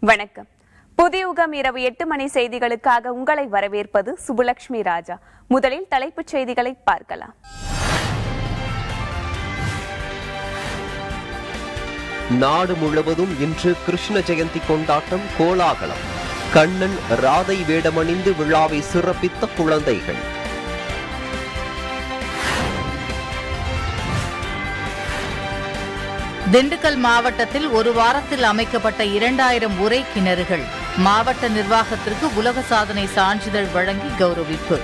வணக்கம் புதியுகம் இரவு எட்டு மணி செய்திகளுக்காக உங்களை வரவேற்பது சுபலட்சுமி ராஜா முதலில் தலைப்புச் செய்திகளை பார்க்கலாம் நாடு முழுவதும் இன்று கிருஷ்ண ஜெயந்தி கொண்டாட்டம் கோலாகலம் கண்ணன் ராதை வேடமணிந்து விழாவை சிறப்பித்த குழந்தைகள் திண்டுக்கல் மாவட்டத்தில் ஒரு வாரத்தில் அமைக்கப்பட்ட இரண்டாயிரம் உரை கிணறுகள் மாவட்ட நிர்வாகத்திற்கு உலக சாதனை சான்றிதழ் வழங்கி கௌரவிப்பு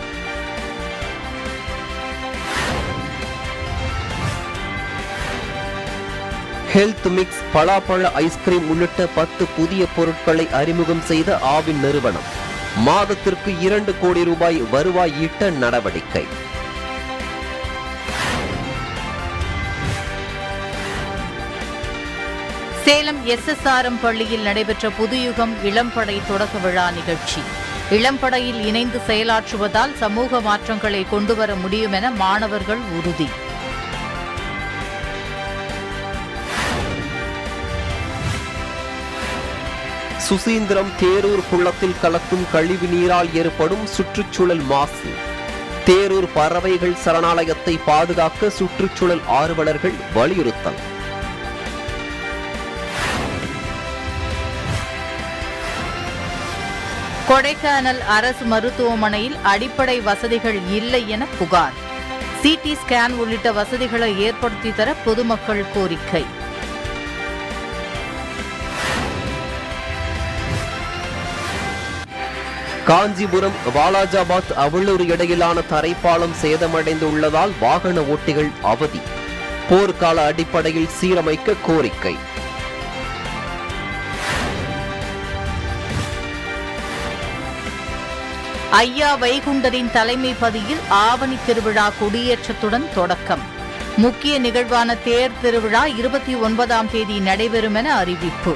ஹெல்த் மிக்ஸ் பலாப்பழ ஐஸ்கிரீம் உள்ளிட்ட பத்து புதிய பொருட்களை அறிமுகம் செய்த ஆவின் நிறுவனம் மாதத்திற்கு இரண்டு கோடி ரூபாய் வருவாய் ஈட்ட நடவடிக்கை சேலம் எஸ்எஸ்ஆர்எம் பள்ளியில் நடைபெற்ற புதுயுகம் இளம்படை தொடக்க விழா நிகழ்ச்சி இளம்படையில் இணைந்து செயலாற்றுவதால் சமூக மாற்றங்களை கொண்டுவர முடியும் என மாணவர்கள் உறுதி சுசீந்திரம் தேரூர் குளத்தில் கலக்கும் கழிவு நீரால் ஏற்படும் சுற்றுச்சூழல் மாசு தேரூர் பறவைகள் சரணாலயத்தை பாதுகாக்க சுற்றுச்சூழல் ஆர்வலர்கள் வலியுறுத்தல் கொடைக்கானல் அரசு மருத்துவமனையில் அடிப்படை வசதிகள் இல்லை என புகார் சிடி ஸ்கேன் உள்ளிட்ட வசதிகளை ஏற்படுத்தி தர பொதுமக்கள் கோரிக்கை காஞ்சிபுரம் வாலாஜாபாத் அவளூர் இடையிலான தரைப்பாலம் சேதமடைந்துள்ளதால் வாகன ஓட்டிகள் அவதி போர்க்கால அடிப்படையில் சீரமைக்க கோரிக்கை ஐயா வைகுண்டரின் தலைமை பதியில் ஆவணி திருவிழா கொடியேற்றத்துடன் தொடக்கம் முக்கிய நிகழ்வான தேர் திருவிழா இருபத்தி ஒன்பதாம் தேதி நடைபெறும் என அறிவிப்பு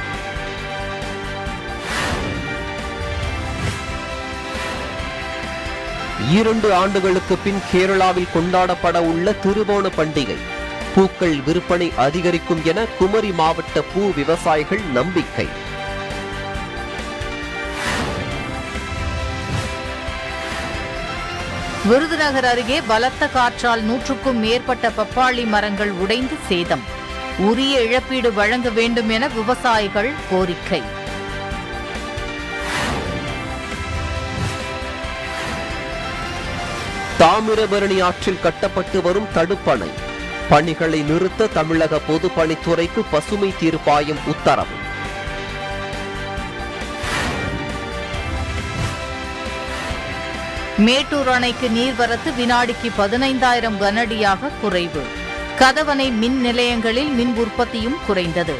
இரண்டு ஆண்டுகளுக்கு பின் கேரளாவில் கொண்டாடப்பட உள்ள திருவோண பண்டிகை பூக்கள் விற்பனை அதிகரிக்கும் என குமரி மாவட்ட பூ விவசாயிகள் நம்பிக்கை விருதுநகர் அருகே பலத்த காற்றால் நூற்றுக்கும் மேற்பட்ட பப்பாளி மரங்கள் உடைந்து சேதம் உரிய இழப்பீடு வழங்க வேண்டும் என விவசாயிகள் கோரிக்கை தாமிரபரணி ஆற்றில் கட்டப்பட்டு வரும் தடுப்பணை பணிகளை நிறுத்த தமிழக பொதுப்பணித்துறைக்கு பசுமை தீர்ப்பாயம் உத்தரவு மேட்டூர் அணைக்கு நீர்வரத்து வினாடிக்கு பதினைந்தாயிரம் கனஅடியாக குறைவு கதவணை மின் நிலையங்களில் மின் உற்பத்தியும் குறைந்தது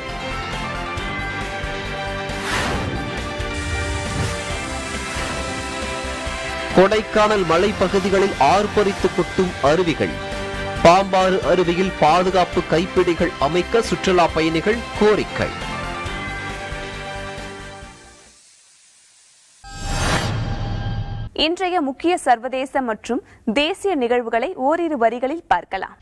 கொடைக்கானல் மலைப்பகுதிகளில் ஆர்ப்பரித்து கொட்டும் அருவிகள் பாம்பாறு அருவியில் பாதுகாப்பு கைப்பிடிகள் அமைக்க சுற்றுலா பயணிகள் கோரிக்கை இன்றைய முக்கிய சர்வதேச மற்றும் தேசிய நிகழ்வுகளை ஓரிரு வரிகளில் பார்க்கலாம்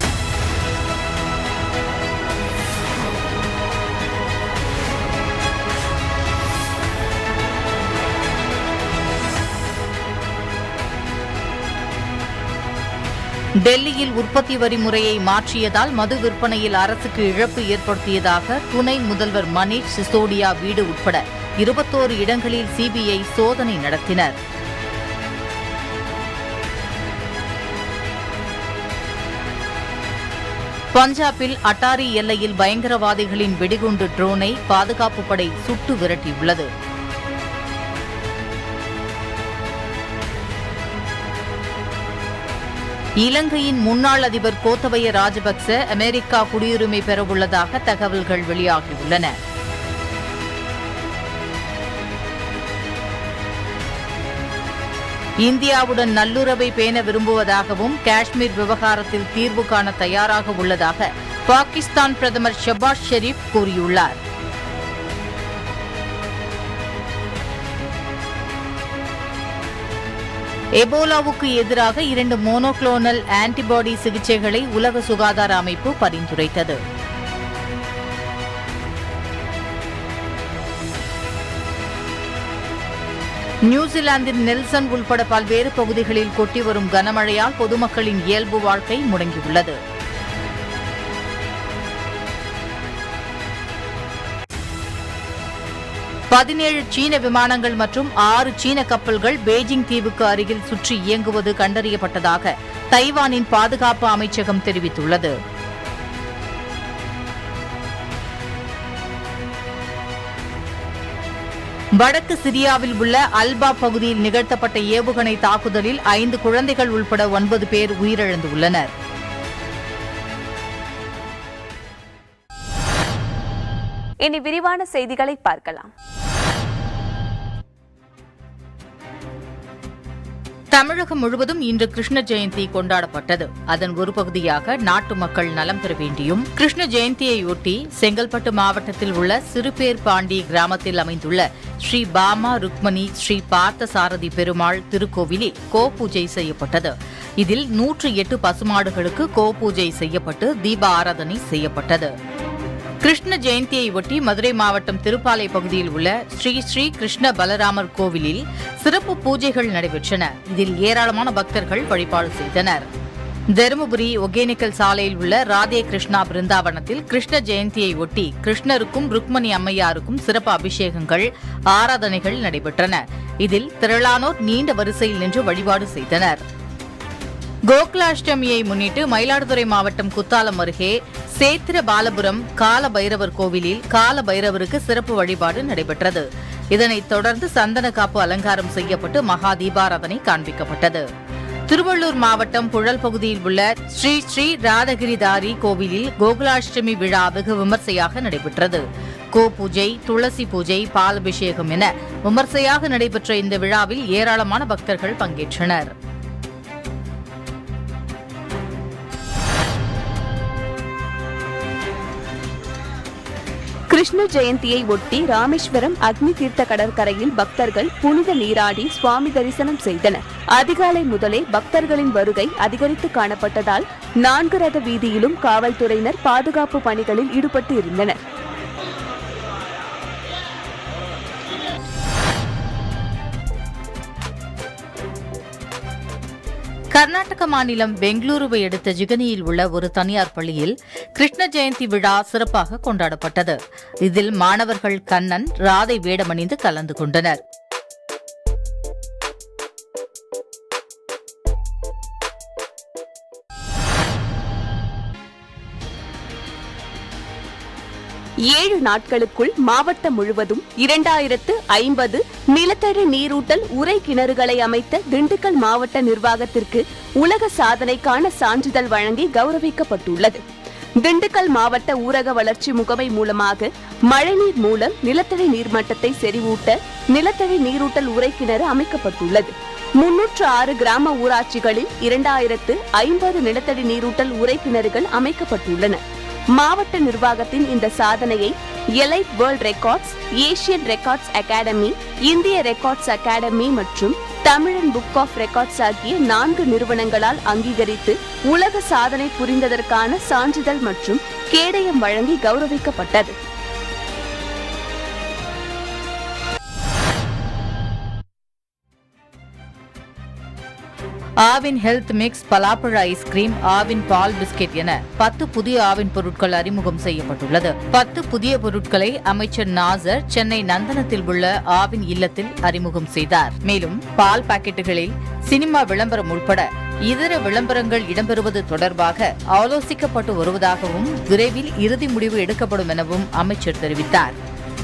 டெல்லியில் உற்பத்தி வரி முறையை மாற்றியதால் மது விற்பனையில் அரசுக்கு இழப்பு ஏற்படுத்தியதாக துணை முதல்வர் மணீஷ் சிசோடியா வீடு உட்பட இருபத்தோரு இடங்களில் சிபிஐ சோதனை நடத்தினர் பஞ்சாபில் அட்டாரி எல்லையில் பயங்கரவாதிகளின் வெடிகுண்டு ட்ரோனை பாதுகாப்பு படை சுட்டு விரட்டியுள்ளது இலங்கையின் முன்னாள் அதிபர் கோத்தபய ராஜபக்ச அமெரிக்கா குடியுரிமை பெறவுள்ளதாக தகவல்கள் வெளியாகியுள்ளன இந்தியாவுடன் நல்லுறவை பேண விரும்புவதாகவும் காஷ்மீர் விவகாரத்தில் தீர்வு காண தயாராக உள்ளதாக பாகிஸ்தான் பிரதமர் ஷபாஸ் ஷெரீப் கூறியுள்ளார் எபோலாவுக்கு எதிராக இரண்டு மோனோக்ளோனல் ஆன்டிபாடி சிகிச்சைகளை உலக சுகாதார அமைப்பு பரிந்துரைத்தது நியூசிலாந்தின் நெல்சன் உள்பட பல்வேறு பகுதிகளில் கொட்டி வரும் கனமழையால் பொதுமக்களின் இயல்பு வாழ்க்கை முடங்கியுள்ளது பதினேழு சீன விமானங்கள் மற்றும் ஆறு சீன கப்பல்கள் பெய்ஜிங் தீவுக்கு அருகில் சுற்றி இயங்குவது கண்டறியப்பட்டதாக தைவானின் பாதுகாப்பு அமைச்சகம் தெரிவித்துள்ளது வடக்கு சிரியாவில் உள்ள அல்பா பகுதியில் நிகழ்த்தப்பட்ட ஏவுகணை தாக்குதலில் ஐந்து குழந்தைகள் உள்பட ஒன்பது பேர் உயிரிழந்துள்ளனர் இனி விரிவான செய்திகளை பார்க்கலாம் தமிழகம் முழுவதும் இன்று கிருஷ்ண ஜெயந்தி கொண்டாடப்பட்டது அதன் ஒரு பகுதியாக நாட்டு மக்கள் நலம் பெற வேண்டியும் கிருஷ்ண ஜெயந்தியையொட்டி செங்கல்பட்டு மாவட்டத்தில் உள்ள சிறுபேர்பாண்டி கிராமத்தில் அமைந்துள்ள ஸ்ரீ பாமா ருக்மணி ஸ்ரீ பார்த்த சாரதி பெருமாள் திருக்கோவிலில் கோ பூஜை செய்யப்பட்டது இதில் நூற்று எட்டு பசுமாடுகளுக்கு கோ பூஜை செய்யப்பட்டு தீப ஆராதனை செய்யப்பட்டது கிருஷ்ண ஜெயந்தியை ஒட்டி மதுரை மாவட்டம் திருப்பாலை பகுதியில் உள்ள ஸ்ரீ ஸ்ரீ கிருஷ்ண பலராமர் கோவிலில் சிறப்பு பூஜைகள் நடைபெற்றன இதில் ஏராளமான பக்தர்கள் வழிபாடு செய்தனர் தருமபுரி ஒகேனக்கல் சாலையில் உள்ள ராதே கிருஷ்ணா பிருந்தாவனத்தில் கிருஷ்ண ஜெயந்தியை ஒட்டி கிருஷ்ணருக்கும் ருக்மணி அம்மையாருக்கும் சிறப்பு அபிஷேகங்கள் ஆராதனைகள் நடைபெற்றன இதில் திரளானோர் நீண்ட வரிசையில் நின்று வழிபாடு செய்தனர் கோகுலாஷ்டமியை முன்னிட்டு மயிலாடுதுறை மாவட்டம் குத்தாலம் அருகே சேத்திர பாலபுரம் கால பைரவர் கோவிலில் கால பைரவருக்கு சிறப்பு வழிபாடு நடைபெற்றது இதனைத் தொடர்ந்து சந்தன காப்பு அலங்காரம் செய்யப்பட்டு மகா தீபாராதனை காண்பிக்கப்பட்டது திருவள்ளூர் மாவட்டம் புழல் பகுதியில் உள்ள ஸ்ரீ ஸ்ரீ ராதகிரிதாரி கோவிலில் கோகுலாஷ்டமி விழா வெகு விமர்சையாக நடைபெற்றது கோ பூஜை துளசி பூஜை பாலபிஷேகம் என விமர்சையாக நடைபெற்ற இந்த விழாவில் ஏராளமான பக்தர்கள் பங்கேற்றனர் கிருஷ்ண ஜெயந்தியை ஒட்டி ராமேஸ்வரம் அக்னி தீர்த்த கடற்கரையில் பக்தர்கள் புனித நீராடி சுவாமி தரிசனம் செய்தனர் அதிகாலை முதலே பக்தர்களின் வருகை அதிகரித்து காணப்பட்டதால் நான்கு ரத வீதியிலும் காவல்துறையினர் பாதுகாப்பு பணிகளில் ஈடுபட்டு இருந்தனர் கர்நாடக மாநிலம் பெங்களூருவை அடுத்த ஜிகனியில் உள்ள ஒரு தனியார் பள்ளியில் கிருஷ்ண ஜெயந்தி விழா சிறப்பாக கொண்டாடப்பட்டது இதில் மாணவர்கள் கண்ணன் ராதை வேடமணிந்து கலந்து கொண்டனர் ஏழு நாட்களுக்குள் மாவட்டம் முழுவதும் இரண்டாயிரத்து ஐம்பது நிலத்தடி நீரூட்டல் உரை கிணறுகளை அமைத்த திண்டுக்கல் மாவட்ட நிர்வாகத்திற்கு உலக சாதனைக்கான சான்றிதழ் வழங்கி கௌரவிக்கப்பட்டுள்ளது திண்டுக்கல் மாவட்ட ஊரக வளர்ச்சி முகமை மூலமாக மழைநீர் மூலம் நிலத்தடி நீர்மட்டத்தை செறிவூட்ட நிலத்தடி நீரூட்டல் உரை கிணறு அமைக்கப்பட்டுள்ளது முன்னூற்று ஆறு கிராம ஊராட்சிகளில் இரண்டாயிரத்து ஐம்பது நிலத்தடி நீரூட்டல் உரை கிணறுகள் அமைக்கப்பட்டுள்ளன மாவட்ட நிர்வாகத்தின் இந்த சாதனையை elite world records Asian records academy இந்திய ரெக்கார்ட்ஸ் அகாடமி மற்றும் தமிழன் புக் ஆஃப் ரெக்கார்ட்ஸ் ஆகிய நான்கு நிறுவனங்களால் அங்கீகரித்து உலக சாதனை புரிந்ததற்கான சான்றிதழ் மற்றும் கேடயம் வழங்கி கௌரவிக்கப்பட்டது ஆவின் ஹெல்த் மிக்ஸ் பலாப்பழ ஐஸ்கிரீம் ஆவின் பால் பிஸ்கெட் என பத்து புதிய ஆவின் பொருட்கள் அறிமுகம் செய்யப்பட்டுள்ளது பத்து புதிய பொருட்களை அமைச்சர் நாசர் சென்னை நந்தனத்தில் உள்ள ஆவின் இல்லத்தில் அறிமுகம் செய்தார் மேலும் பால் பாக்கெட்டுகளில் சினிமா விளம்பரம் உட்பட இதர விளம்பரங்கள் இடம்பெறுவது தொடர்பாக ஆலோசிக்கப்பட்டு வருவதாகவும் விரைவில் இறுதி முடிவு எடுக்கப்படும் எனவும் அமைச்சர் தெரிவித்தார்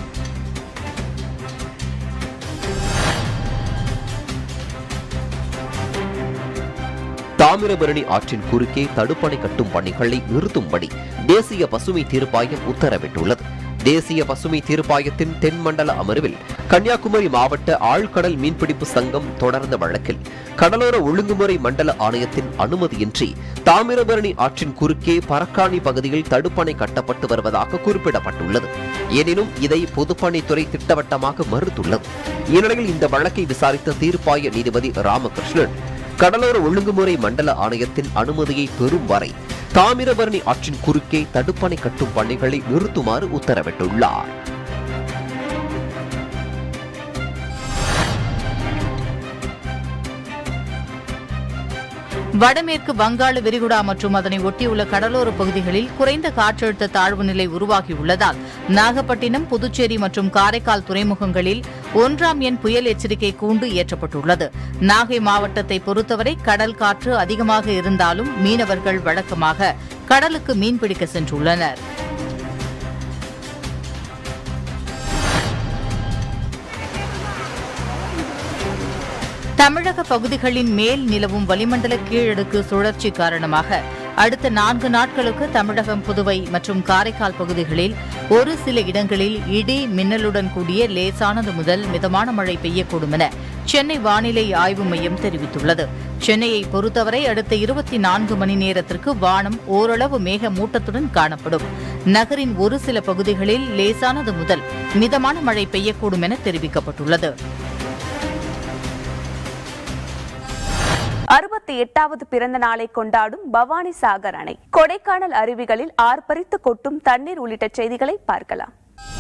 தாமிரபரணி ஆற்றின் குறுக்கே தடுப்பணை கட்டும் பணிகளை நிறுத்தும்படி தேசிய பசுமை தீர்ப்பாயம் உத்தரவிட்டுள்ளது தேசிய பசுமை தீர்ப்பாயத்தின் தென்மண்டல அமர்வில் கன்னியாகுமரி மாவட்ட ஆழ்கடல் மீன்பிடிப்பு சங்கம் தொடர்ந்த வழக்கில் கடலோர ஒழுங்குமுறை மண்டல ஆணையத்தின் அனுமதியின்றி தாமிரபரணி ஆற்றின் குறுக்கே பரக்காணி பகுதியில் தடுப்பணை கட்டப்பட்டு வருவதாக குறிப்பிடப்பட்டுள்ளது எனினும் இதை பொதுப்பணித்துறை திட்டவட்டமாக மறுத்துள்ளது இந்நிலையில் இந்த வழக்கை விசாரித்த தீர்ப்பாய நீதிபதி ராமகிருஷ்ணன் கடலோர ஒழுங்குமுறை மண்டல ஆணையத்தின் அனுமதியை பெறும் வரை தாமிரபரணி ஆற்றின் குறுக்கே தடுப்பணை கட்டும் பணிகளை நிறுத்துமாறு உத்தரவிட்டுள்ளார் வடமேற்கு வங்காள விரிகுடா மற்றும் அதனை ஒட்டியுள்ள கடலோர பகுதிகளில் குறைந்த காற்றழுத்த தாழ்வு நிலை உருவாகியுள்ளதால் நாகப்பட்டினம் புதுச்சேரி மற்றும் காரைக்கால் துறைமுகங்களில் ஒன்றாம் எண் புயல் எச்சரிக்கை கூண்டு ஏற்றப்பட்டுள்ளது நாகை மாவட்டத்தை பொறுத்தவரை கடல் காற்று அதிகமாக இருந்தாலும் மீனவர்கள் வழக்கமாக கடலுக்கு மீன்பிடிக்க சென்றுள்ளனர் தமிழக பகுதிகளின் மேல் நிலவும் வளிமண்டல கீழடுக்கு சுழற்சி காரணமாக அடுத்த நான்கு நாட்களுக்கு தமிழகம் புதுவை மற்றும் காரைக்கால் பகுதிகளில் ஒரு சில இடங்களில் இடி மின்னலுடன் கூடிய லேசானது முதல் மிதமான மழை பெய்யக்கூடும் என சென்னை வானிலை ஆய்வு மையம் தெரிவித்துள்ளது சென்னையை பொறுத்தவரை அடுத்த இருபத்தி நான்கு மணி நேரத்திற்கு வானம் ஓரளவு மேகமூட்டத்துடன் காணப்படும் நகரின் ஒரு சில பகுதிகளில் லேசானது முதல் மிதமான மழை பெய்யக்கூடும் என தெரிவிக்கப்பட்டுள்ளது அறுபத்தி எட்டாவது பிறந்த நாளை கொண்டாடும் பவானி சாகர் அணை கொடைக்கானல் அருவிகளில் ஆர்ப்பரித்து கொட்டும் தண்ணீர் உள்ளிட்ட செய்திகளை பார்க்கலாம்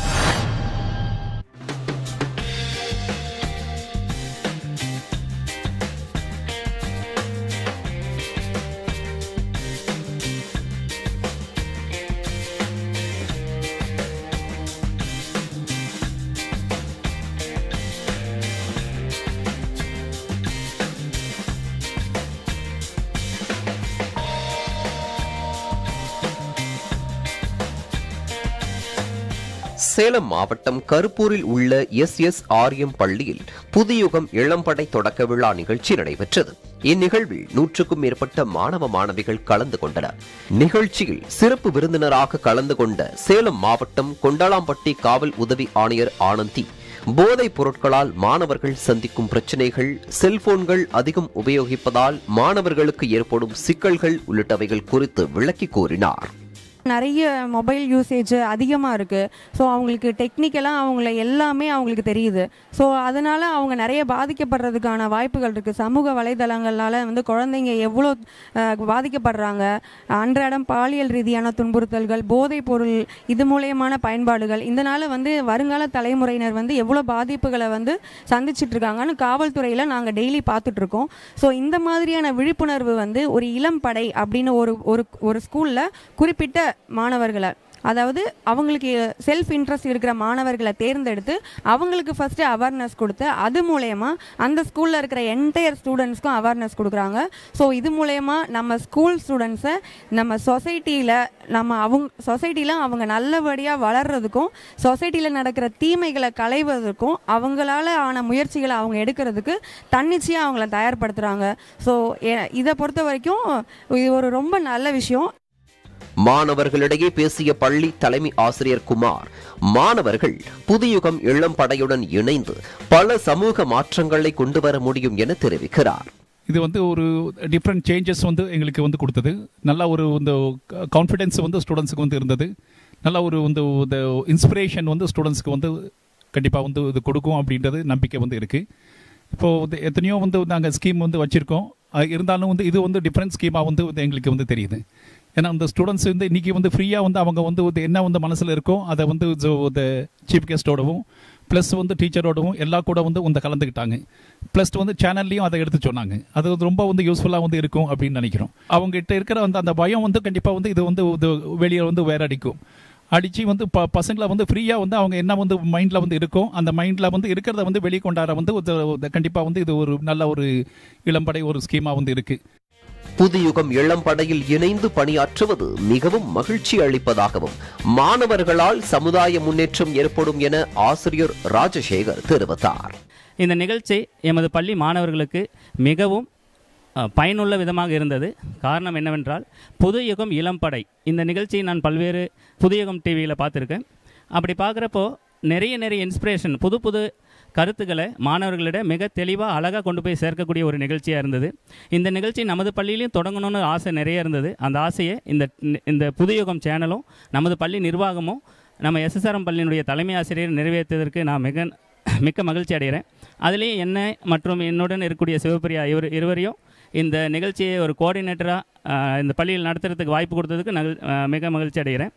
சேலம் மாவட்டம் கருப்பூரில் உள்ள எஸ் எஸ் ஆர்எம் பள்ளியில் புதுயுகம் இளம்படை தொடக்க விழா நிகழ்ச்சி நடைபெற்றது இந்நிகழ்வில் நூற்றுக்கும் மேற்பட்ட மாணவ மாணவிகள் கலந்து கொண்டனர் நிகழ்ச்சியில் சிறப்பு விருந்தினராக கலந்து கொண்ட சேலம் மாவட்டம் கொண்டாளாம்பட்டி காவல் உதவி ஆணையர் ஆனந்தி போதைப் பொருட்களால் மாணவர்கள் சந்திக்கும் பிரச்சனைகள் செல்போன்கள் அதிகம் உபயோகிப்பதால் மாணவர்களுக்கு ஏற்படும் சிக்கல்கள் உள்ளிட்டவைகள் குறித்து விளக்கி கூறினார் நிறைய மொபைல் யூசேஜ் அதிகமாக இருக்குது ஸோ அவங்களுக்கு டெக்னிக்கலாக அவங்கள எல்லாமே அவங்களுக்கு தெரியுது ஸோ அதனால் அவங்க நிறைய பாதிக்கப்படுறதுக்கான வாய்ப்புகள் இருக்குது சமூக வலைதளங்களால் வந்து குழந்தைங்க எவ்வளோ அஹ், பாதிக்கப்படுறாங்க அன்றாடம் பாலியல் ரீதியான துன்புறுத்தல்கள் போதைப் பொருள் இது மூலியமான பயன்பாடுகள் இதனால் வந்து வருங்கால தலைமுறையினர் வந்து எவ்வளோ பாதிப்புகளை வந்து சந்திச்சிட்டு இருக்காங்கன்னு காவல்துறையில் நாங்கள் டெய்லி பார்த்துட்ருக்கோம் ஸோ இந்த மாதிரியான விழிப்புணர்வு வந்து ஒரு இளம் படை அப்படின்னு ஒரு ஒரு ஒரு ஸ்கூலில் குறிப்பிட்ட மாணவர்களை அதாவது அவங்களுக்கு செல்ஃப் இன்ட்ரெஸ்ட் இருக்கிற மாணவர்களை தேர்ந்தெடுத்து அவங்களுக்கு ஃபஸ்ட்டு அவேர்னஸ் கொடுத்து அது மூலயமா அந்த ஸ்கூலில் இருக்கிற என்டையர் ஸ்டூடெண்ட்ஸ்க்கும் அவேர்னஸ் கொடுக்குறாங்க ஸோ இது மூலயமா நம்ம ஸ்கூல் ஸ்டூடெண்ட்ஸை நம்ம சொசைட்டியில் நம்ம அவங்க சொசைட்டியில் அவங்க நல்லபடியாக வளர்றதுக்கும் சொசைட்டியில் நடக்கிற தீமைகளை களைவதற்கும் அவங்களால ஆன முயற்சிகளை அவங்க எடுக்கிறதுக்கு தன்னிச்சையாக அவங்கள தயார்படுத்துகிறாங்க ஸோ இதை பொறுத்த வரைக்கும் இது ஒரு ரொம்ப நல்ல விஷயம் மாணவர்களிடையே பேசிய பள்ளி தலைமை ஆசிரியர் குமார் மாணவர்கள் புதுயுகம் இளம் படையுடன் இணைந்து பல சமூக மாற்றங்களை கொண்டு வர முடியும் என தெரிவிக்கிறார் இது வந்து ஒரு டிஃப்ரெண்ட் சேஞ்சஸ் வந்து எங்களுக்கு வந்து கொடுத்தது நல்ல ஒரு இந்த கான்ஃபிடென்ஸ் வந்து ஸ்டூடெண்ட்ஸுக்கு வந்து இருந்தது நல்ல ஒரு இந்த இந்த இன்ஸ்பிரேஷன் வந்து ஸ்டூடெண்ட்ஸ்க்கு வந்து கண்டிப்பாக வந்து இது கொடுக்கும் அப்படின்றது நம்பிக்கை வந்து இருக்குது இப்போது வந்து எத்தனையோ வந்து நாங்கள் ஸ்கீம் வந்து வச்சுருக்கோம் இருந்தாலும் வந்து இது வந்து டிஃப்ரெண்ட் ஸ்கீமாக வந்து வந்து எங்களுக்கு வந்து தெரியுது ஏன்னா இந்த ஸ்டூடெண்ட்ஸ் வந்து இன்றைக்கி வந்து ஃப்ரீயாக வந்து அவங்க வந்து வந்து என்ன வந்து மனசில் இருக்கோ அதை வந்து இந்த சீஃப் கெஸ்ட்டோடவும் ப்ளஸ் வந்து டீச்சரோடவும் எல்லா கூட வந்து வந்து கலந்துக்கிட்டாங்க ப்ளஸ் வந்து சேனல்லையும் அதை எடுத்து சொன்னாங்க அது வந்து ரொம்ப வந்து யூஸ்ஃபுல்லாக வந்து இருக்கும் அப்படின்னு நினைக்கிறோம் அவங்ககிட்ட இருக்கிற அந்த அந்த பயம் வந்து கண்டிப்பாக வந்து இது வந்து இது வெளியே வந்து வேற அடிக்கும் அடித்து வந்து ப பசங்களை வந்து ஃப்ரீயாக வந்து அவங்க என்ன வந்து மைண்டில் வந்து இருக்கும் அந்த மைண்டில் வந்து இருக்கிறத வந்து வெளியே கொண்டாட வந்து கண்டிப்பாக வந்து இது ஒரு நல்ல ஒரு இளம்படை ஒரு ஸ்கீமாக வந்து இருக்குது புதுயுகம் இளம் படையில் இணைந்து பணியாற்றுவது மிகவும் மகிழ்ச்சி அளிப்பதாகவும் மாணவர்களால் சமுதாய முன்னேற்றம் ஏற்படும் என ஆசிரியர் ராஜசேகர் தெரிவித்தார் இந்த நிகழ்ச்சி எமது பள்ளி மாணவர்களுக்கு மிகவும் அஹ், பயனுள்ள விதமாக இருந்தது காரணம் என்னவென்றால் புது யுகம் இளம்படை இந்த நிகழ்ச்சியை நான் பல்வேறு புது யுகம் டிவியில் பார்த்துருக்கேன் அப்படி பார்க்குறப்போ நிறைய நிறைய இன்ஸ்பிரேஷன் புது புது கருத்துக்களை மாணவர்களிடம் மிக தெளிவாக அழகாக கொண்டு போய் சேர்க்கக்கூடிய ஒரு நிகழ்ச்சியாக இருந்தது இந்த நிகழ்ச்சி நமது பள்ளியிலையும் தொடங்கணும்னு ஆசை நிறைய இருந்தது அந்த ஆசையை இந்த இந்த புதுயுகம் சேனலும் நமது பள்ளி நிர்வாகமும் நம்ம எஸ்எஸ்ஆர்எம் பள்ளியினுடைய தலைமை ஆசிரியர் நிறைவேற்றியதற்கு நான் மிக மிக்க மகிழ்ச்சி அடைகிறேன் அதுலேயும் என்ன மற்றும் என்னுடன் இருக்கக்கூடிய சிவபிரியா இவர் இருவரையும் இந்த நிகழ்ச்சியை ஒரு கோஆர்டினேட்டராக இந்த பள்ளியில் நடத்துறதுக்கு வாய்ப்பு கொடுத்ததுக்கு நகல் அஹ், மிக மகிழ்ச்சி அடைகிறேன்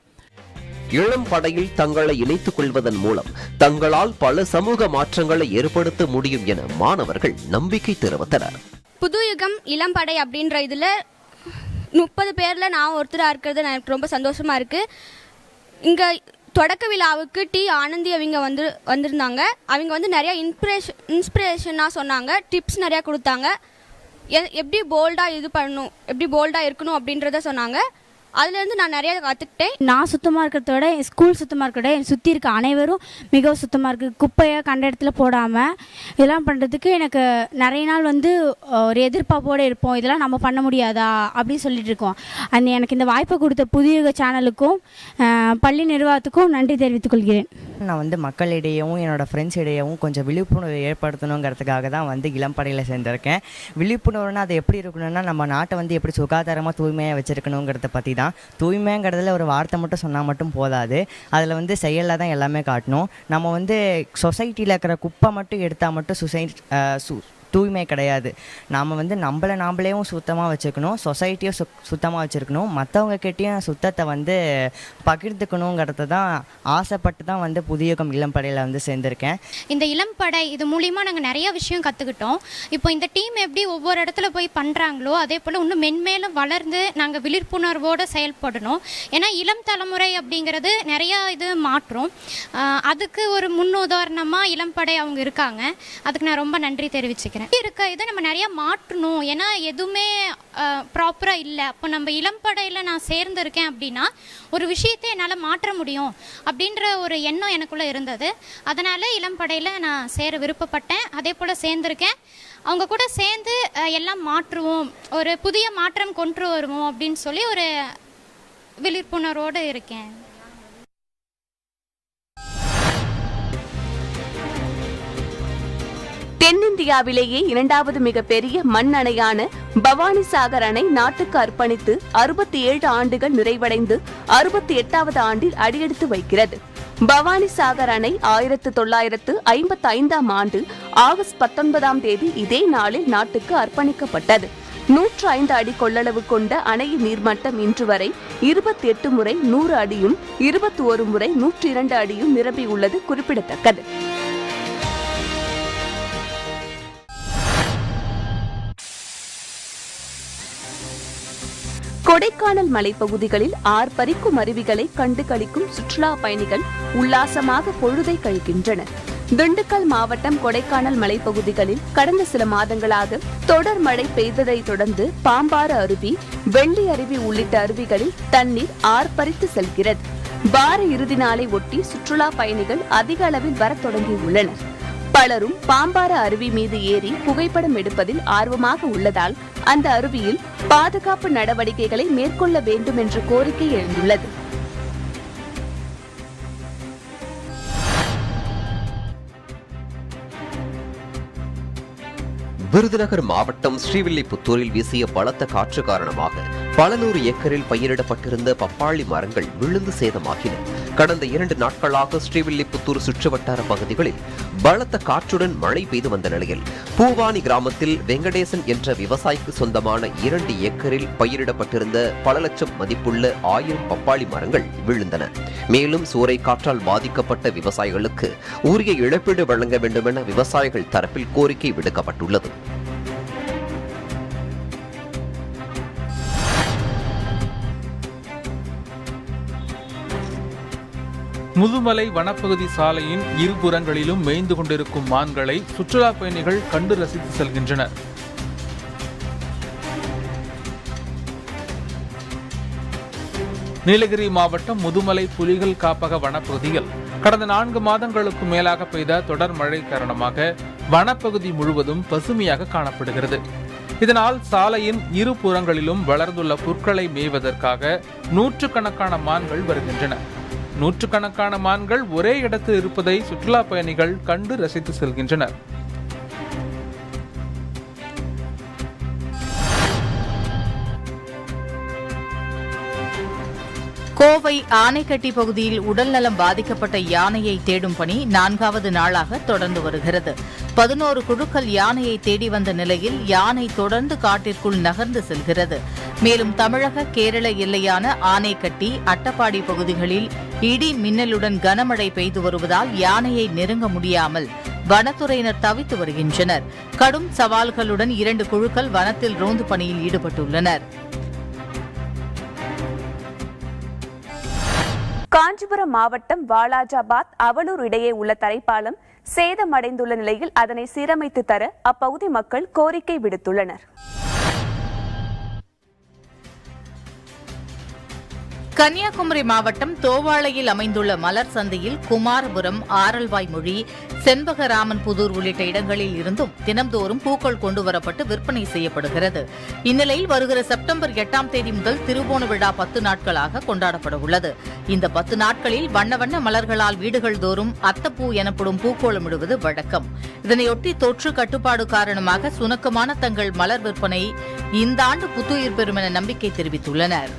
இளம் படையில் தங்களை இணைத்துக் கொள்வதன் மூலம் தங்களால் பல சமூக மாற்றங்களை ஏற்படுத்த முடியும் என மாணவர்கள் நம்பிக்கை தெரிவித்தனர் புது யுகம் இளம்படை அப்படின்ற இதில் முப்பது பேரில் நான் ஒருத்தராக இருக்கிறது எனக்கு ரொம்ப சந்தோஷமாக இருக்குது இங்கே தொடக்க விழாவுக்கு டி ஆனந்தி அவங்க வந்து வந்திருந்தாங்க அவங்க வந்து நிறைய இன்ஸ்பிரேஷன் இன்ஸ்பிரேஷனாக சொன்னாங்க டிப்ஸ் நிறையா கொடுத்தாங்க எ- எப்படி போல்டாக இது பண்ணணும் எப்படி போல்டாக இருக்கணும் அப்படின்றத சொன்னாங்க அதுலேருந்து நான் நிறைய கற்றுக்கிட்டேன் நான் சுத்தமாக இருக்கிறத விட என் ஸ்கூல் சுத்தமாக இருக்கிறத விட என் சுற்றி இருக்க அனைவரும் மிகவும் சுத்தமாக இருக்குது குப்பையை கண்ட இடத்துல போடாமல் இதெல்லாம் பண்ணுறதுக்கு எனக்கு நிறைய நாள் வந்து அஹ், ஒரு எதிர்பார்ப்போடு இருப்போம் இதெல்லாம் நம்ம பண்ண முடியாதா அப்படின்னு சொல்லிட்டு இருக்கோம் அந்த எனக்கு இந்த வாய்ப்பை கொடுத்த புதிய சேனலுக்கும் அஹ், பள்ளி நிர்வாகத்துக்கும் நன்றி தெரிவித்துக் கொள்கிறேன் நான் வந்து மக்களிடையவும் என்னோட ஃப்ரெண்ட்ஸ் இடையவும் கொஞ்சம் விழிப்புணர்வு ஏற்படுத்தணுங்கிறதுக்காக தான் வந்து இளம்படையில் சேர்ந்திருக்கேன் விழிப்புணர்வுனா அது எப்படி இருக்கணும்னா நம்ம நாட்டை வந்து எப்படி சுகாதாரமாக தூய்மையாக வச்சுருக்கணுங்கிறத பற்றி தான் தூய்மைங்கிறதுல ஒரு வார்த்தை மட்டும் சொன்னால் மட்டும் போதாது அதில் வந்து செயலில் தான் எல்லாமே காட்டணும் நம்ம வந்து சொசைட்டியில் இருக்கிற குப்பை மட்டும் எடுத்தால் மட்டும் சுசைட் சு தூய்மை கிடையாது நாம் வந்து நம்மளை நாமளேவும் சுத்தமாக வச்சுக்கணும் சொசைட்டியும் சு சுத்தமாக வச்சுருக்கணும் மற்றவங்க கிட்டேயும் சுத்தத்தை வந்து பகிர்ந்துக்கணுங்கிறத தான் ஆசைப்பட்டு தான் வந்து புதியகம் இளம்படையில் வந்து சேர்ந்திருக்கேன் இந்த இளம்படை இது மூலிமா நாங்கள் நிறைய விஷயம் கற்றுக்கிட்டோம் இப்போ இந்த டீம் எப்படி ஒவ்வொரு இடத்துல போய் பண்ணுறாங்களோ அதே போல் இன்னும் மென்மேலும் வளர்ந்து நாங்கள் விழிப்புணர்வோடு செயல்படணும் ஏன்னா இளம் தலைமுறை அப்படிங்கிறது நிறையா இது மாற்றும் ஆஹ் அதுக்கு ஒரு முன்னுதாரணமாக இளம்படை அவங்க இருக்காங்க அதுக்கு நான் ரொம்ப நன்றி தெரிவிச்சுக்கிறேன் இருக்க இதை நம்ம நிறையா மாற்றணும் ஏன்னா எதுவுமே ப்ராப்பராக இல்லை அப்போ நம்ம இளம்படையில் நான் சேர்ந்திருக்கேன் அப்படின்னா ஒரு விஷயத்தை என்னால் மாற்ற முடியும் அப்படின்ற ஒரு எண்ணம் எனக்குள்ளே இருந்தது அதனால் இளம்படையில் நான் சேர விருப்பப்பட்டேன் அதே போல் சேர்ந்திருக்கேன் அவங்க கூட சேர்ந்து அஹ், எல்லாம் மாற்றுவோம் ஒரு புதிய மாற்றம் கொண்டு வருவோம் அப்படின்னு சொல்லி ஒரு விழிப்புணர்வோடு இருக்கேன் தென்னிந்தியாவிலேயே இரண்டாவது மிகப்பெரிய மண் அணையான பவானி சாகர் அணை நாட்டுக்கு அர்ப்பணித்து அறுபத்தி ஏழு ஆண்டுகள் நிறைவடைந்து அறுபத்தி எட்டாவது ஆண்டில் அடியெடுத்து வைக்கிறது பவானி சாகர் அணை ஆயிரத்து தொள்ளாயிரத்து ஐம்பத்தி ஐந்தாம் ஆண்டு ஆகஸ்ட் பத்தொன்பதாம் தேதி இதே நாளில் நாட்டுக்கு அர்ப்பணிக்கப்பட்டது நூற்று ஐந்து அடி கொள்ளளவு கொண்ட அணையின் நீர்மட்டம் இன்று வரை இருபத்தி எட்டு முறை நூறு அடியும் இருபத்தி ஒரு முறை நூற்றி இரண்டு அடியும் நிரம்பியுள்ளது குறிப்பிடத்தக்கது கொடைக்கானல் மலைப்பகுதிகளில் ஆர்ப்பரிக்கும் அருவிகளை கண்டு களிக்கும் சுற்றுலா பயணிகள் உல்லாசமாக பொழுதை கழிக்கின்றனர் திண்டுக்கல் மாவட்டம் கொடைக்கானல் மலைப்பகுதிகளில் கடந்த சில மாதங்களாக தொடர் மழை பெய்ததை தொடர்ந்து பாம்பாறு அருவி வெள்ளி அருவி உள்ளிட்ட அருவிகளில் தண்ணீர் ஆர்ப்பரித்து செல்கிறது வார இறுதி நாளை ஒட்டி சுற்றுலா பயணிகள் அதிக அளவில் வரத் தொடங்கியுள்ளனர் பலரும் பாம்பாறு அருவி மீது ஏறி புகைப்படம் எடுப்பதில் ஆர்வமாக உள்ளதால் அந்த அருவியில் பாதுகாப்பு நடவடிக்கைகளை மேற்கொள்ள வேண்டும் என்ற கோரிக்கை எழுந்துள்ளது விருதுநகர் மாவட்டம் ஸ்ரீவில்லிபுத்தூரில் வீசிய பலத்த காற்று காரணமாக பல நூறு ஏக்கரில் பயிரிடப்பட்டிருந்த பப்பாளி மரங்கள் விழுந்து சேதமாகின கடந்த இரண்டு நாட்களாக ஸ்ரீவில்லிபுத்தூர் சுற்றுவட்டார பகுதிகளில் பலத்த காற்றுடன் மழை பெய்து வந்த நிலையில் பூவானி கிராமத்தில் வெங்கடேசன் என்ற விவசாயிக்கு சொந்தமான இரண்டு ஏக்கரில் பயிரிடப்பட்டிருந்த பல லட்சம் மதிப்புள்ள ஆயிரம் பப்பாளி மரங்கள் விழுந்தன மேலும் சூறை காற்றால் பாதிக்கப்பட்ட விவசாயிகளுக்கு உரிய இழப்பீடு வழங்க வேண்டும் என விவசாயிகள் தரப்பில் கோரிக்கை விடுக்கப்பட்டுள்ளது முதுமலை வனப்பகுதி சாலையின் இருபுறங்களிலும் மேய்ந்து கொண்டிருக்கும் மான்களை சுற்றுலா பயணிகள் கண்டு ரசித்து செல்கின்றனர் நீலகிரி மாவட்டம் முதுமலை புலிகள் காப்பக வனப்பகுதியில் கடந்த நான்கு மாதங்களுக்கு மேலாக பெய்த தொடர் மழை காரணமாக வனப்பகுதி முழுவதும் பசுமையாக காணப்படுகிறது இதனால் சாலையின் இரு புறங்களிலும் வளர்ந்துள்ள புற்களை மேய்வதற்காக நூற்றுக்கணக்கான மான்கள் வருகின்றன நூற்றுக்கணக்கான மான்கள் ஒரே இடத்தில் இருப்பதை சுற்றுலா பயணிகள் கண்டு ரசித்து செல்கின்றனர் கோவை ஆனைக்கட்டி பகுதியில் உடல்நலம் பாதிக்கப்பட்ட யானையை தேடும் பணி நான்காவது நாளாக தொடர்ந்து வருகிறது பதினோரு குழுக்கள் யானையை தேடி வந்த நிலையில் யானை தொடர்ந்து காட்டிற்குள் நகர்ந்து செல்கிறது மேலும் தமிழக கேரள எல்லையான ஆனைக்கட்டி அட்டப்பாடி பகுதிகளில் இடி மின்னலுடன் கனமழை பெய்து வருவதால் யானையை நெருங்க முடியாமல் வனத்துறையினர் தவித்து வருகின்றனர் கடும் சவால்களுடன் இரண்டு குழுக்கள் வனத்தில் ரோந்து பணியில் ஈடுபட்டுள்ளனர் காஞ்சிபுரம் மாவட்டம் வாலாஜாபாத் அவலூர் இடையே உள்ள தரைப்பாலம் சேதமடைந்துள்ள நிலையில் அதனை சீரமைத்து தர அப்பகுதி மக்கள் கோரிக்கை விடுத்துள்ளனர் கன்னியாகுமரி மாவட்டம் தோவாளையில் அமைந்துள்ள மலர் சந்தையில் குமாரபுரம் ஆரல்வாய்மொழி செண்பகராமன் புதூர் உள்ளிட்ட இடங்களில் இருந்தும் தினம்தோறும் பூக்கள் கொண்டுவரப்பட்டு விற்பனை செய்யப்படுகிறது இந்நிலையில் வருகிற செப்டம்பர் எட்டாம் தேதி முதல் திருவோண விழா பத்து நாட்களாக கொண்டாடப்பட உள்ளது இந்த பத்து நாட்களில் வண்ண வண்ண மலர்களால் வீடுகள் தோறும் அத்தப்பூ எனப்படும் பூக்கோளமிடுவது வழக்கம் இதனையொட்டி தொற்று கட்டுப்பாடு காரணமாக சுணக்கமான தங்கள் மலர் விற்பனை இந்த ஆண்டு புத்துயிர் பெறும் என நம்பிக்கை தெரிவித்துள்ளனர்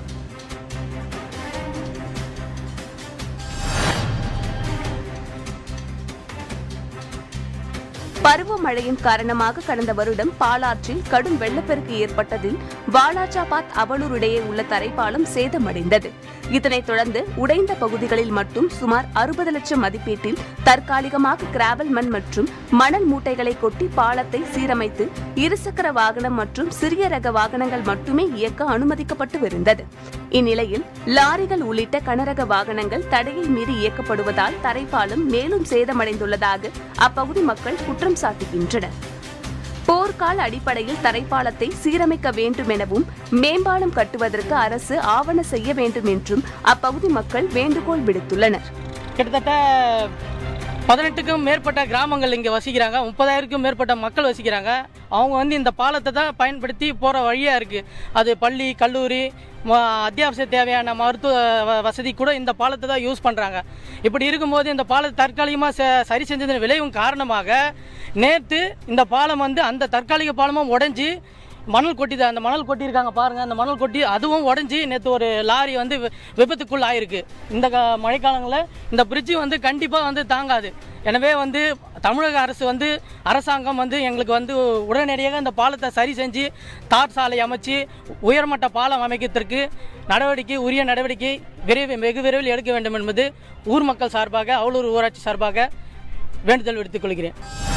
பருவமழையின் காரணமாக கடந்த வருடம் பாலாற்றில் கடும் வெள்ளப்பெருக்கு ஏற்பட்டதில் வாலாஜாபாத் அவலூர் இடையே உள்ள தரைப்பாலம் சேதமடைந்தது இதனைத் தொடர்ந்து உடைந்த பகுதிகளில் மட்டும் சுமார் அறுபது லட்சம் மதிப்பீட்டில் தற்காலிகமாக கிராவல் மண் மற்றும் மணல் மூட்டைகளை கொட்டி பாலத்தை சீரமைத்து இருசக்கர வாகனம் மற்றும் சிறிய ரக வாகனங்கள் மட்டுமே இயக்க அனுமதிக்கப்பட்டு வருந்தது இந்நிலையில் லாரிகள் உள்ளிட்ட கனரக வாகனங்கள் தடையை மீறி இயக்கப்படுவதால் தரைப்பாலம் மேலும் சேதமடைந்துள்ளதாக அப்பகுதி மக்கள் குற்றம் சாட்டுகின்றனர் போர்க்கால அடிப்படையில் தரைப்பாலத்தை சீரமைக்க வேண்டும் எனவும் மேம்பாலம் கட்டுவதற்கு அரசு ஆவண செய்ய வேண்டும் என்றும் அப்பகுதி மக்கள் வேண்டுகோள் விடுத்துள்ளனர் கிட்டத்தட்ட பதினெட்டுக்கும் மேற்பட்ட கிராமங்கள் இங்கே வசிக்கிறாங்க முப்பதாயிரக்கும் மேற்பட்ட மக்கள் வசிக்கிறாங்க அவங்க வந்து இந்த பாலத்தை தான் பயன்படுத்தி போகிற வழியாக இருக்குது அது பள்ளி கல்லூரி ம- அத்தியாவசிய தேவையான மருத்துவ வ- வசதி கூட இந்த பாலத்தை தான் யூஸ் பண்ணுறாங்க இப்படி இருக்கும்போது இந்த பாலத்தை தற்காலிகமாக ச- சரி செஞ்சதன் விளைவும் காரணமாக நேற்று இந்த பாலம் வந்து அந்த தற்காலிக பாலமும் உடைஞ்சி மணல் கொட்டிது அந்த மணல் கொட்டியிருக்காங்க பாருங்கள் அந்த மணல் கொட்டி அதுவும் உடஞ்சி நேற்று ஒரு லாரி வந்து வி- விபத்துக்குள் ஆயிருக்கு இந்த க மழைக்காலங்களில் இந்த பிரிட்ஜு வந்து கண்டிப்பாக வந்து தாங்காது எனவே வந்து தமிழக அரசு வந்து அரசாங்கம் வந்து எங்களுக்கு வந்து உடனடியாக இந்த பாலத்தை சரி செஞ்சு தார் சாலை அமைச்சு உயர்மட்ட பாலம் அமைக்கிறதுக்கு நடவடிக்கை உரிய நடவடிக்கை விரைவில் வெகு விரைவில் எடுக்க வேண்டும் என்பது ஊர் மக்கள் சார்பாக அவலூர் ஊராட்சி சார்பாக வேண்டுதல் விடுத்துக் கொள்கிறேன்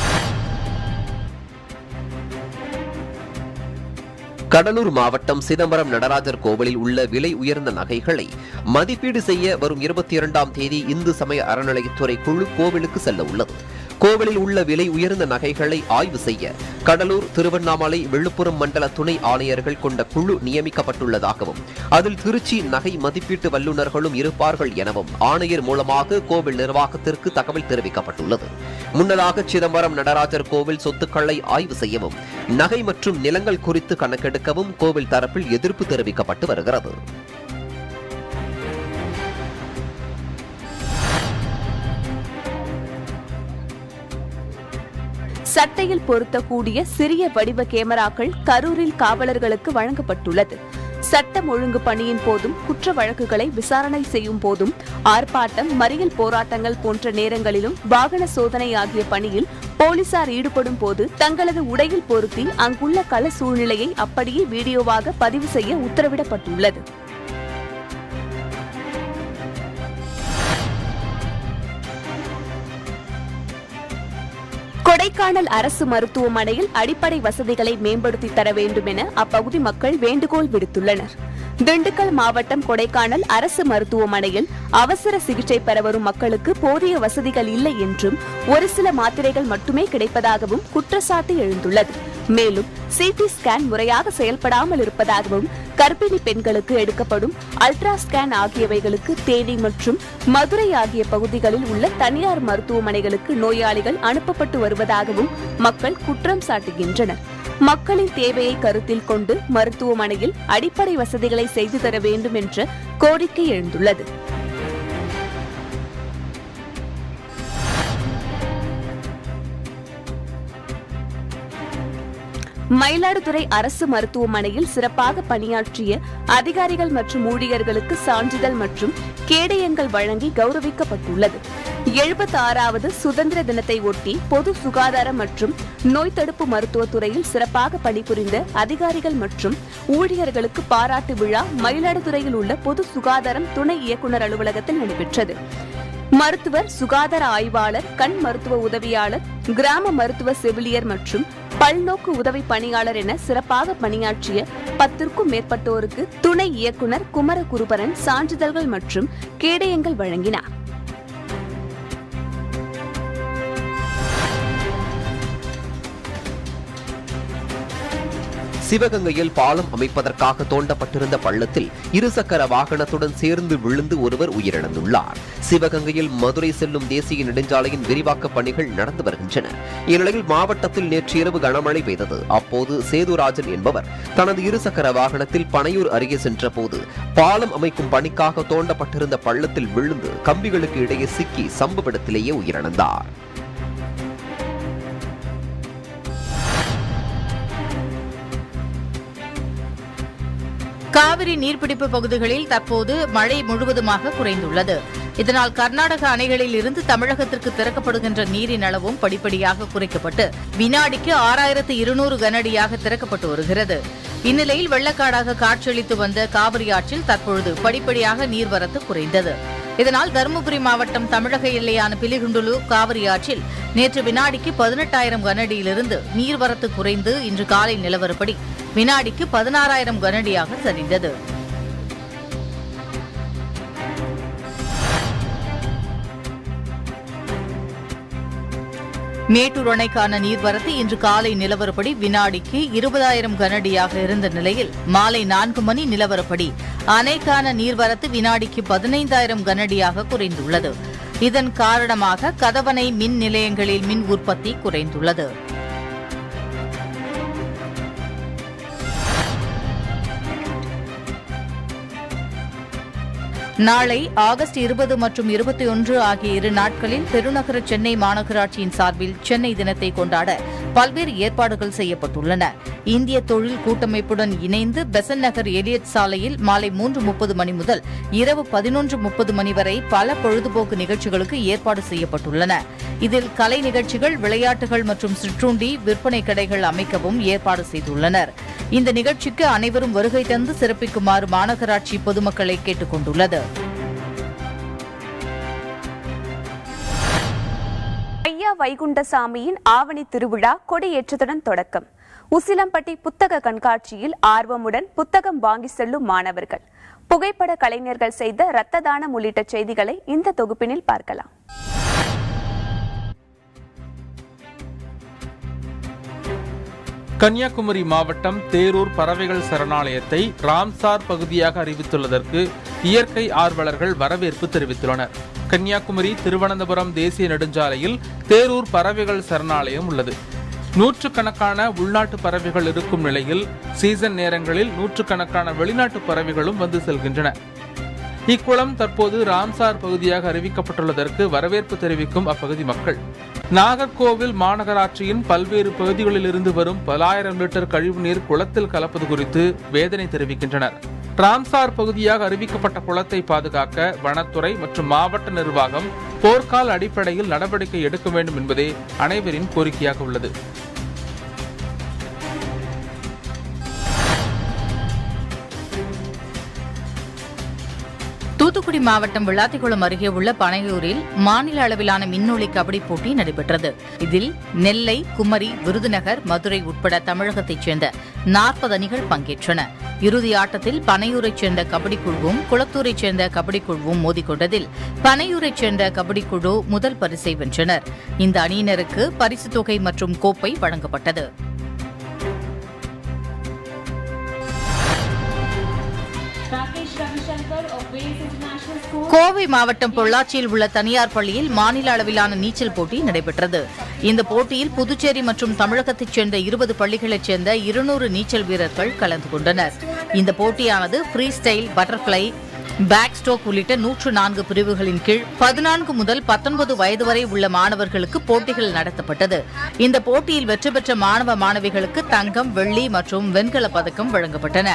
கடலூர் மாவட்டம் சிதம்பரம் நடராஜர் கோவிலில் உள்ள விலை உயர்ந்த நகைகளை மதிப்பீடு செய்ய வரும் இருபத்தி இரண்டாம் தேதி இந்து சமய அறநிலையத்துறை குழு கோவிலுக்கு செல்ல உள்ளது கோவிலில் உள்ள விலை உயர்ந்த நகைகளை ஆய்வு செய்ய கடலூர் திருவண்ணாமலை விழுப்புரம் மண்டல துணை ஆணையர்கள் கொண்ட குழு நியமிக்கப்பட்டுள்ளதாகவும் அதில் திருச்சி நகை மதிப்பீட்டு வல்லுநர்களும் இருப்பார்கள் எனவும் ஆணையர் மூலமாக கோவில் நிர்வாகத்திற்கு தகவல் தெரிவிக்கப்பட்டுள்ளது முன்னதாக சிதம்பரம் நடராஜர் கோவில் சொத்துக்களை ஆய்வு செய்யவும் நகை மற்றும் நிலங்கள் குறித்து கணக்கெடுக்கவும் கோவில் தரப்பில் எதிர்ப்பு தெரிவிக்கப்பட்டு வருகிறது சட்டையில் பொருத்தக்கூடிய சிறிய வடிவ கேமராக்கள் கரூரில் காவலர்களுக்கு வழங்கப்பட்டுள்ளது சட்டம் ஒழுங்கு பணியின் போதும் குற்ற வழக்குகளை விசாரணை செய்யும் போதும் ஆர்ப்பாட்டம் மறியல் போராட்டங்கள் போன்ற நேரங்களிலும் வாகன சோதனை ஆகிய பணியில் போலீசார் ஈடுபடும் போது தங்களது உடையில் பொருத்தி அங்குள்ள கள சூழ்நிலையை அப்படியே வீடியோவாக பதிவு செய்ய உத்தரவிடப்பட்டுள்ளது கொடைக்கானல் அரசு மருத்துவமனையில் அடிப்படை வசதிகளை மேம்படுத்தி தர வேண்டும் என அப்பகுதி மக்கள் வேண்டுகோள் விடுத்துள்ளனர் திண்டுக்கல் மாவட்டம் கொடைக்கானல் அரசு மருத்துவமனையில் அவசர சிகிச்சை பெற வரும் மக்களுக்கு போதிய வசதிகள் இல்லை என்றும் ஒரு சில மாத்திரைகள் மட்டுமே கிடைப்பதாகவும் குற்றச்சாட்டு எழுந்துள்ளது மேலும் சிடி ஸ்கேன் முறையாக செயல்படாமல் இருப்பதாகவும் கர்ப்பிணி பெண்களுக்கு எடுக்கப்படும் அல்ட்ரா ஸ்கேன் ஆகியவைகளுக்கு தேனி மற்றும் மதுரை ஆகிய பகுதிகளில் உள்ள தனியார் மருத்துவமனைகளுக்கு நோயாளிகள் அனுப்பப்பட்டு வருவதாகவும் மக்கள் குற்றம் சாட்டுகின்றனர் மக்களின் தேவையை கருத்தில் கொண்டு மருத்துவமனையில் அடிப்படை வசதிகளை செய்து தர வேண்டும் என்ற கோரிக்கை எழுந்துள்ளது மயிலாடுதுறை அரசு மருத்துவமனையில் சிறப்பாக பணியாற்றிய அதிகாரிகள் மற்றும் ஊழியர்களுக்கு சான்றிதழ் மற்றும் கேடயங்கள் வழங்கி கௌரவிக்கப்பட்டுள்ளது எழுபத்தி ஆறாவது சுதந்திர தினத்தை ஒட்டி பொது சுகாதாரம் மற்றும் நோய் தடுப்பு மருத்துவத் துறையில் சிறப்பாக பணிபுரிந்த அதிகாரிகள் மற்றும் ஊழியர்களுக்கு பாராட்டு விழா மயிலாடுதுறையில் உள்ள பொது சுகாதாரம் துணை இயக்குநர் அலுவலகத்தில் நடைபெற்றது மருத்துவர் சுகாதார ஆய்வாளர் கண் மருத்துவ உதவியாளர் கிராம மருத்துவ செவிலியர் மற்றும் பல்நோக்கு உதவி பணியாளர் என சிறப்பாக பணியாற்றிய பத்திற்கும் மேற்பட்டோருக்கு துணை இயக்குனர் குமர குருபரன் சான்றிதழ்கள் மற்றும் கேடயங்கள் வழங்கினார் சிவகங்கையில் பாலம் அமைப்பதற்காக தோண்டப்பட்டிருந்த பள்ளத்தில் இருசக்கர வாகனத்துடன் சேர்ந்து விழுந்து ஒருவர் உயிரிழந்துள்ளார் சிவகங்கையில் மதுரை செல்லும் தேசிய நெடுஞ்சாலையின் விரிவாக்க பணிகள் நடந்து வருகின்றன இந்நிலையில் மாவட்டத்தில் நேற்று இரவு கனமழை பெய்தது அப்போது சேதுராஜன் என்பவர் தனது இருசக்கர வாகனத்தில் பனையூர் அருகே சென்றபோது பாலம் அமைக்கும் பணிக்காக தோண்டப்பட்டிருந்த பள்ளத்தில் விழுந்து கம்பிகளுக்கு இடையே சிக்கி சம்பவ இடத்திலேயே உயிரிழந்தார் காவிரி நீர்பிடிப்பு பகுதிகளில் தற்போது மழை முழுவதுமாக குறைந்துள்ளது இதனால் கர்நாடக அணைகளில் இருந்து தமிழகத்திற்கு திறக்கப்படுகின்ற நீரின் அளவும் படிப்படியாக குறைக்கப்பட்டு வினாடிக்கு ஆறாயிரத்து இருநூறு கனஅடியாக திறக்கப்பட்டு வருகிறது இந்நிலையில் வெள்ளக்காடாக காட்சியளித்து வந்த காவிரி ஆற்றில் தற்பொழுது படிப்படியாக நீர்வரத்து குறைந்தது இதனால் தருமபுரி மாவட்டம் தமிழக எல்லையான பிலிகுண்டுலு காவிரி ஆற்றில் நேற்று வினாடிக்கு பதினெட்டாயிரம் கனஅடியிலிருந்து நீர்வரத்து குறைந்து இன்று காலை நிலவரப்படி வினாடிக்கு பதினாறாயிரம் கனஅடியாக சரிந்தது மேட்டூர் அணைக்கான நீர்வரத்து இன்று காலை நிலவரப்படி வினாடிக்கு இருபதாயிரம் கனஅடியாக இருந்த நிலையில் மாலை நான்கு மணி நிலவரப்படி அணைக்கான நீர்வரத்து வினாடிக்கு பதினைந்தாயிரம் கனஅடியாக குறைந்துள்ளது இதன் காரணமாக கதவணை மின் நிலையங்களில் மின் உற்பத்தி குறைந்துள்ளது நாளை ஆகஸ்ட் இருபது மற்றும் இருபத்தி ஒன்று ஆகிய இரு நாட்களில் பெருநகர சென்னை மாநகராட்சியின் சார்பில் சென்னை தினத்தை கொண்டாட பல்வேறு ஏற்பாடுகள் செய்யப்பட்டுள்ளன இந்திய தொழில் கூட்டமைப்புடன் இணைந்து பெசன் நகர் எலியட் சாலையில் மாலை மூன்று முப்பது மணி முதல் இரவு பதினொன்று முப்பது மணி வரை பல பொழுதுபோக்கு நிகழ்ச்சிகளுக்கு ஏற்பாடு செய்யப்பட்டுள்ளன இதில் கலை நிகழ்ச்சிகள் விளையாட்டுகள் மற்றும் சிற்றுண்டி விற்பனை கடைகள் அமைக்கவும் ஏற்பாடு செய்துள்ளனர் இந்த நிகழ்ச்சிக்கு அனைவரும் வருகை தந்து சிறப்பிக்குமாறு மாநகராட்சி பொதுமக்களை கேட்டுக் கொண்டுள்ளது ஐயா வைகுண்டசாமியின் ஆவணி திருவிழா கொடியேற்றத்துடன் தொடக்கம் உசிலம்பட்டி புத்தக கண்காட்சியில் ஆர்வமுடன் புத்தகம் வாங்கி செல்லும் மாணவர்கள் புகைப்பட கலைஞர்கள் செய்த இரத்த தானம் உள்ளிட்ட செய்திகளை இந்த தொகுப்பினில் பார்க்கலாம் கன்னியாகுமரி மாவட்டம் தேரூர் பறவைகள் சரணாலயத்தை ராம்சார் பகுதியாக அறிவித்துள்ளதற்கு இயற்கை ஆர்வலர்கள் வரவேற்பு தெரிவித்துள்ளனர் கன்னியாகுமரி திருவனந்தபுரம் தேசிய நெடுஞ்சாலையில் தேரூர் பறவைகள் சரணாலயம் உள்ளது நூற்றுக்கணக்கான உள்நாட்டு பறவைகள் இருக்கும் நிலையில் சீசன் நேரங்களில் நூற்றுக்கணக்கான வெளிநாட்டு பறவைகளும் வந்து செல்கின்றன இக்குளம் தற்போது ராம்சார் பகுதியாக அறிவிக்கப்பட்டுள்ளதற்கு வரவேற்பு தெரிவிக்கும் அப்பகுதி மக்கள் நாகர்கோவில் மாநகராட்சியின் பல்வேறு பகுதிகளில் இருந்து வரும் பலாயிரம் லிட்டர் கழிவுநீர் குளத்தில் கலப்பது குறித்து வேதனை தெரிவிக்கின்றனர் ராம்சார் பகுதியாக அறிவிக்கப்பட்ட குளத்தை பாதுகாக்க வனத்துறை மற்றும் மாவட்ட நிர்வாகம் போர்க்கால அடிப்படையில் நடவடிக்கை எடுக்க வேண்டும் என்பதே அனைவரின் கோரிக்கையாக உள்ளது தூத்துக்குடி மாவட்டம் விளாத்திக்குளம் அருகே உள்ள பனையூரில் மாநில அளவிலான மின்னொளி கபடி போட்டி நடைபெற்றது இதில் நெல்லை குமரி விருதுநகர் மதுரை உட்பட தமிழகத்தைச் சேர்ந்த நாற்பது அணிகள் பங்கேற்றன இறுதி ஆட்டத்தில் பனையூரைச் சேர்ந்த கபடி குழுவும் குளத்தூரைச் சேர்ந்த கபடி குழுவும் மோதிக்கொண்டதில் பனையூரைச் சேர்ந்த கபடி குழு முதல் பரிசை வென்றனர் இந்த அணியினருக்கு பரிசுத் தொகை மற்றும் கோப்பை வழங்கப்பட்டது கோவை மாவட்டம் பொள்ளாச்சியில் உள்ள தனியார் பள்ளியில் மாநில அளவிலான நீச்சல் போட்டி நடைபெற்றது இந்த போட்டியில் புதுச்சேரி மற்றும் தமிழகத்தைச் சேர்ந்த இருபது பள்ளிகளைச் சேர்ந்த இருநூறு நீச்சல் வீரர்கள் கலந்து கொண்டனர் இந்த போட்டியானது free style butterfly back stroke உள்ளிட்ட நூற்று நான்கு பிரிவுகளின் கீழ் பதினான்கு முதல் பத்தொன்பது வயது வரை உள்ள மாணவர்களுக்கு போட்டிகள் நடத்தப்பட்டது இந்த போட்டியில் வெற்றி பெற்ற மாணவ மாணவிகளுக்கு தங்கம் வெள்ளி மற்றும் வெண்கலப் பதக்கம் வழங்கப்பட்டன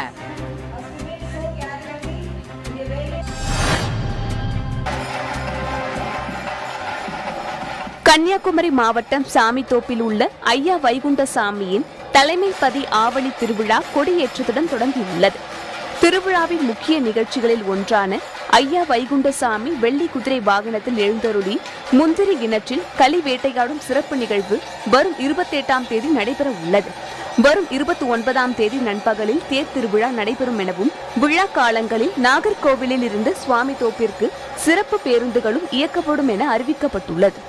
கன்னியாகுமரி மாவட்டம் சாமித்தோப்பில் உள்ள ஐயா வைகுண்ட சாமியின் தலைமைப்பதி ஆவணி திருவிழா கொடியேற்றத்துடன் தொடங்கியுள்ளது திருவிழாவின் முக்கிய நிகழ்ச்சிகளில் ஒன்றான ஐயா வைகுண்டசாமி வெள்ளி குதிரை வாகனத்தில் எழுந்தருளி முந்திரி கிணற்றில் களி வேட்டையாடும் சிறப்பு நிகழ்வு வரும் இருபத்தி எட்டாம் தேதி நடைபெற உள்ளது வரும் இருபத்தி ஒன்பதாம் தேதி நண்பகலில் தேர் திருவிழா நடைபெறும் எனவும் விழா காலங்களில் நாகர்கோவிலில் இருந்து சுவாமி தோப்பிற்கு சிறப்பு பேருந்துகளும் இயக்கப்படும் என அறிவிக்கப்பட்டுள்ளது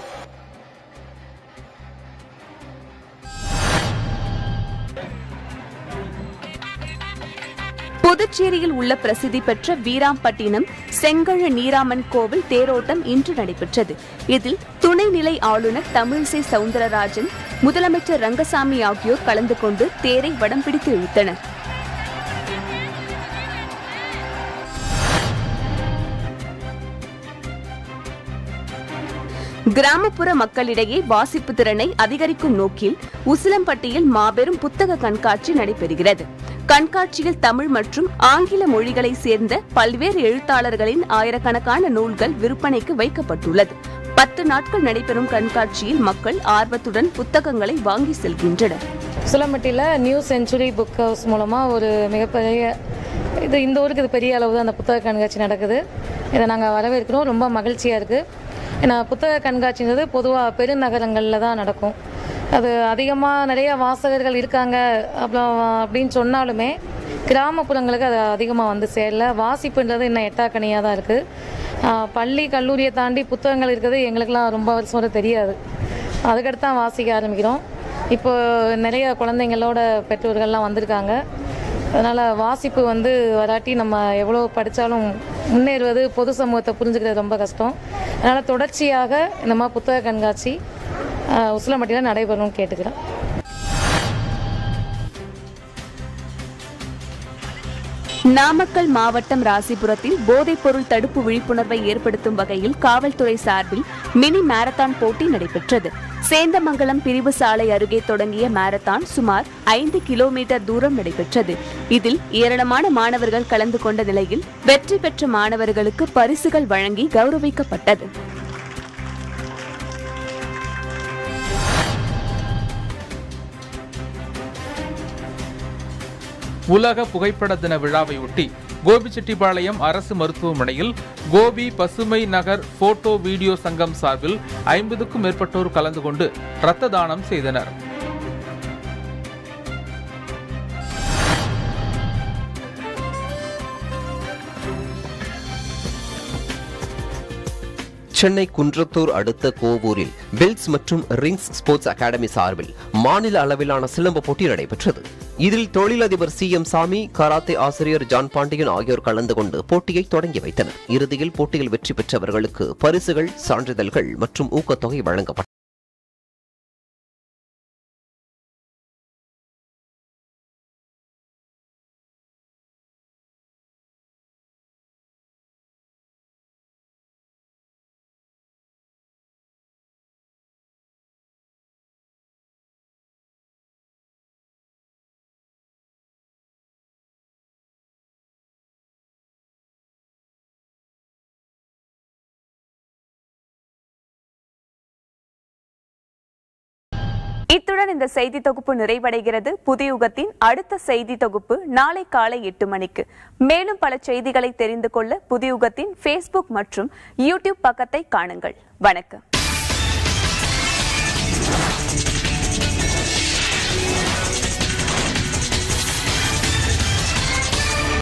புதுச்சேரியில் உள்ள பிரசித்தி பெற்ற வீராம்பட்டினம் செங்கழ நீராமன் கோவில் தேரோட்டம் இன்று நடைபெற்றது இதில் துணைநிலை ஆளுநர் தமிழிசை சவுந்தரராஜன் முதலமைச்சர் ரங்கசாமி ஆகியோர் கலந்து கொண்டு தேரை வடம் பிடித்து இழுத்தனர் கிராமப்புற மக்களிடையே வாசிப்பு திறனை அதிகரிக்கும் நோக்கில் உசிலம்பட்டியில் மாபெரும் புத்தக கண்காட்சி நடைபெறுகிறது கண்காட்சியில் தமிழ் மற்றும் ஆங்கில மொழிகளை சேர்ந்த பல்வேறு எழுத்தாளர்களின் ஆயிரக்கணக்கான நூல்கள் விற்பனைக்கு வைக்கப்பட்டுள்ளது பத்து நாட்கள் நடைபெறும் கண்காட்சியில் மக்கள் ஆர்வத்துடன் புத்தகங்களை வாங்கி செல்கின்றனர் சுலம்பட்டியில் நியூ செஞ்சுரி புக் ஹவுஸ் மூலமாக ஒரு மிகப்பெரிய இது இந்த ஊருக்கு இது பெரிய அளவு தான் அந்த புத்தக கண்காட்சி நடக்குது இதை நாங்கள் வரவேற்கிறோம் ரொம்ப மகிழ்ச்சியாக இருக்குது ஏன்னா புத்தக கண்காட்சிங்கிறது பொதுவாக பெருநகரங்களில் தான் நடக்கும் அது அதிகமாக நிறைய வாசகர்கள் இருக்காங்க அப்புறம் அப்படின்னு சொன்னாலுமே கிராமப்புறங்களுக்கு அது அதிகமாக வந்து சேரல வாசிப்புன்றது இன்னும் எட்டாக்கணியாக தான் இருக்குது பள்ளி கல்லூரியை தாண்டி புத்தகங்கள் இருக்கிறது எங்களுக்கெல்லாம் ரொம்ப வருஷம் வரை தெரியாது அதுக்கடுத்து தான் வாசிக்க ஆரம்பிக்கிறோம் இப்போ நிறைய குழந்தைங்களோட பெற்றோர்கள்லாம் வந்திருக்காங்க அதனால் வாசிப்பு வந்து வராட்டி நம்ம எவ்வளோ படித்தாலும் முன்னேறுவது பொது சமூகத்தை புரிஞ்சுக்கிறது ரொம்ப கஷ்டம் அதனால் தொடர்ச்சியாக இந்த மாதிரி புத்தக கண்காட்சி ஆஹ், உசிலம்பட்டியில் நடைபெறும்னு கேட்டுக்கிறேன் நாமக்கல் மாவட்டம் ராசிபுரத்தில் போதைப்பொருள் தடுப்பு விழிப்புணர்வை ஏற்படுத்தும் வகையில் காவல்துறை சார்பில் மினி மாரத்தான் போட்டி நடைபெற்றது சேந்தமங்கலம் பிரிவு சாலை அருகே தொடங்கிய மாரத்தான் சுமார் ஐந்து கிலோமீட்டர் தூரம் நடைபெற்றது இதில் ஏராளமான மாணவர்கள் கலந்து கொண்ட நிலையில் வெற்றி பெற்ற மாணவர்களுக்கு பரிசுகள் வழங்கி கௌரவிக்கப்பட்டது உலக புகைப்பட தின விழாவையொட்டி கோபிச்செட்டிப்பாளையம் அரசு மருத்துவமனையில் கோபி பசுமை நகர் போட்டோ வீடியோ சங்கம் சார்பில் ஐம்பதுக்கும் மேற்பட்டோர் கலந்து கொண்டு இரத்த தானம் செய்தனர் சென்னை குன்றத்தூர் அடுத்த கோவூரில் பெல்ஸ் மற்றும் ரிங்ஸ் ஸ்போர்ட்ஸ் அகாடமி சார்பில் மாநில அளவிலான சிலம்ப போட்டி நடைபெற்றது இதில் தொழிலதிபர் சி எம் சாமி கராத்தே ஆசிரியர் ஜான் பாண்டியன் ஆகியோர் கலந்து கொண்டு போட்டியை தொடங்கி வைத்தனர் இறுதியில் போட்டியில் வெற்றி பெற்றவர்களுக்கு பரிசுகள் சான்றிதழ்கள் மற்றும் ஊக்கத்தொகை வழங்கப்பட்டது இத்துடன் இந்த செய்தி தொகுப்பு நிறைவடைகிறது புதியுகத்தின் அடுத்த செய்தி தொகுப்பு நாளை காலை எட்டு மணிக்கு மேலும் பல செய்திகளை தெரிந்து கொள்ள புதியுகத்தின் ஃபேஸ்புக் மற்றும் யூடியூப் பக்கத்தை காணுங்கள் வணக்கம்